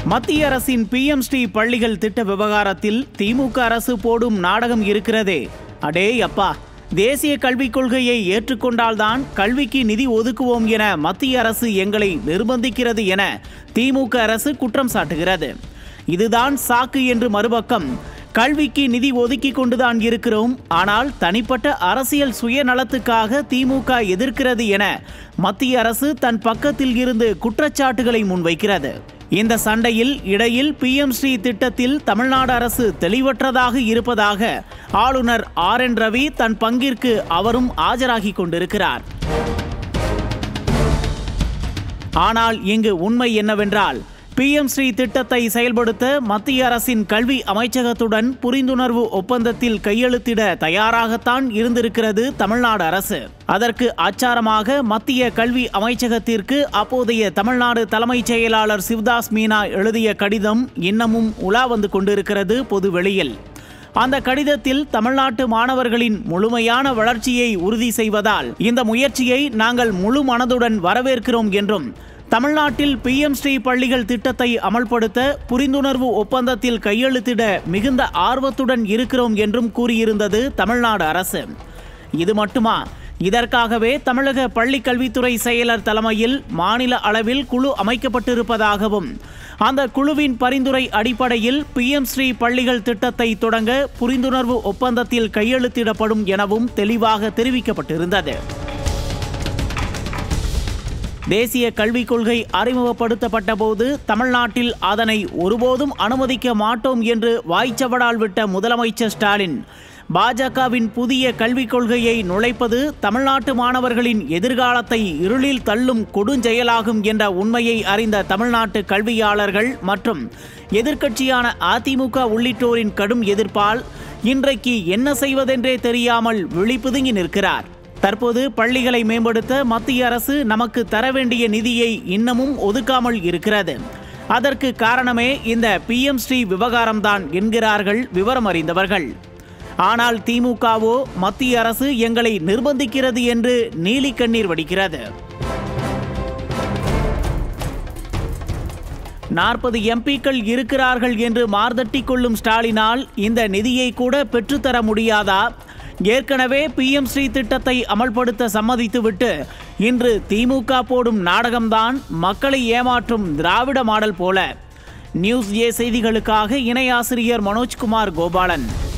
மத்திய அரசின் பிஎம் ஸ்ரீ பள்ளிகள் திட்ட விவகாரத்தில் திமுக அரசு போடும் நாடகம் இருக்கிறதே அடே அப்பா தேசிய கல்விக் கொள்கையை ஏற்றுக்கொண்டால்தான் கல்விக்கு நிதி ஒதுக்குவோம் என மத்திய அரசு எங்களை நிர்பந்திக்கிறது என திமுக அரசு குற்றம் சாட்டுகிறது இதுதான் சாக்கு என்று மறுபக்கம் கல்விக்கு நிதி ஒதுக்கி கொண்டுதான் இருக்கிறோம் ஆனால் தனிப்பட்ட அரசியல் சுயநலத்துக்காக திமுக எதிர்க்கிறது என மத்திய அரசு தன் பக்கத்தில் இருந்து குற்றச்சாட்டுகளை முன்வைக்கிறது இந்த சண்டையில் இடையில் பிஎம் ஸ்ரீ திட்டத்தில் தமிழ்நாடு அரசு தெளிவற்றதாக இருப்பதாக ஆளுநர் ஆர் என் ரவி தன் பங்கிற்கு அவரும் ஆஜராகி கொண்டிருக்கிறார் ஆனால் இங்கு உண்மை என்னவென்றால் பிஎம் ஸ்ரீ திட்டத்தை செயல்படுத்த மத்திய அரசின் கல்வி அமைச்சகத்துடன் புரிந்துணர்வு ஒப்பந்தத்தில் கையெழுத்திட தயாராகத்தான் இருந்திருக்கிறது தமிழ்நாடு அரசு அதற்கு அச்சாரமாக மத்திய கல்வி அமைச்சகத்திற்கு அப்போதைய தமிழ்நாடு தலைமைச் செயலாளர் சிவதாஸ் மீனா எழுதிய கடிதம் இன்னமும் உலா வந்து கொண்டிருக்கிறது பொது வெளியில் அந்த கடிதத்தில் தமிழ்நாட்டு மாணவர்களின் முழுமையான வளர்ச்சியை உறுதி செய்வதால் இந்த முயற்சியை நாங்கள் முழு மனதுடன் வரவேற்கிறோம் என்றும் தமிழ்நாட்டில் பிஎம் ஸ்ரீ பள்ளிகள் திட்டத்தை அமல்படுத்த புரிந்துணர்வு ஒப்பந்தத்தில் கையெழுத்திட மிகுந்த ஆர்வத்துடன் இருக்கிறோம் என்றும் கூறியிருந்தது தமிழ்நாடு அரசு இது மட்டுமா இதற்காகவே தமிழக பள்ளிக் கல்வித்துறை செயலர் தலைமையில் மாநில அளவில் குழு அமைக்கப்பட்டிருப்பதாகவும் அந்த குழுவின் பரிந்துரை அடிப்படையில் பிஎம் ஸ்ரீ பள்ளிகள் திட்டத்தை தொடங்க புரிந்துணர்வு ஒப்பந்தத்தில் கையெழுத்திடப்படும் எனவும் தெளிவாக தெரிவிக்கப்பட்டிருந்தது தேசிய கல்விக் கொள்கை அறிமுகப்படுத்தப்பட்ட போது தமிழ்நாட்டில் அதனை ஒருபோதும் அனுமதிக்க மாட்டோம் என்று வாய்ச்சவடால் விட்ட முதலமைச்சர் ஸ்டாலின் பாஜகவின் புதிய கல்விக் கொள்கையை நுழைப்பது தமிழ்நாட்டு மாணவர்களின் எதிர்காலத்தை இருளில் தள்ளும் கொடுஞ்செயலாகும் என்ற உண்மையை அறிந்த தமிழ்நாட்டு கல்வியாளர்கள் மற்றும் எதிர்க்கட்சியான அதிமுக உள்ளிட்டோரின் கடும் எதிர்ப்பால் இன்றைக்கு என்ன செய்வதென்றே தெரியாமல் விழிப்புதுங்கி நிற்கிறார் தற்போது பள்ளிகளை மேம்படுத்த மத்திய அரசு நமக்கு தர வேண்டிய நிதியை இன்னமும் ஒதுக்காமல் இருக்கிறது அதற்கு காரணமே இந்த பிஎம் ஸ்ரீ விவகாரம்தான் என்கிறார்கள் விவரம் அறிந்தவர்கள் ஆனால் திமுகவோ மத்திய அரசு எங்களை நிர்பந்திக்கிறது என்று நீலி கண்ணீர் வடிக்கிறது நாற்பது எம்பிக்கள் இருக்கிறார்கள் என்று மார்தட்டி கொள்ளும் ஸ்டாலினால் இந்த நிதியை கூட பெற்றுத்தர முடியாதா ஏற்கனவே பிஎம் ஸ்ரீ திட்டத்தை அமல்படுத்த சம்மதித்துவிட்டு இன்று திமுக போடும் நாடகம்தான் மக்களை ஏமாற்றும் திராவிட மாடல் போல நியூஸ் ஏ செய்திகளுக்காக இணை ஆசிரியர் மனோஜ்குமார் கோபாலன்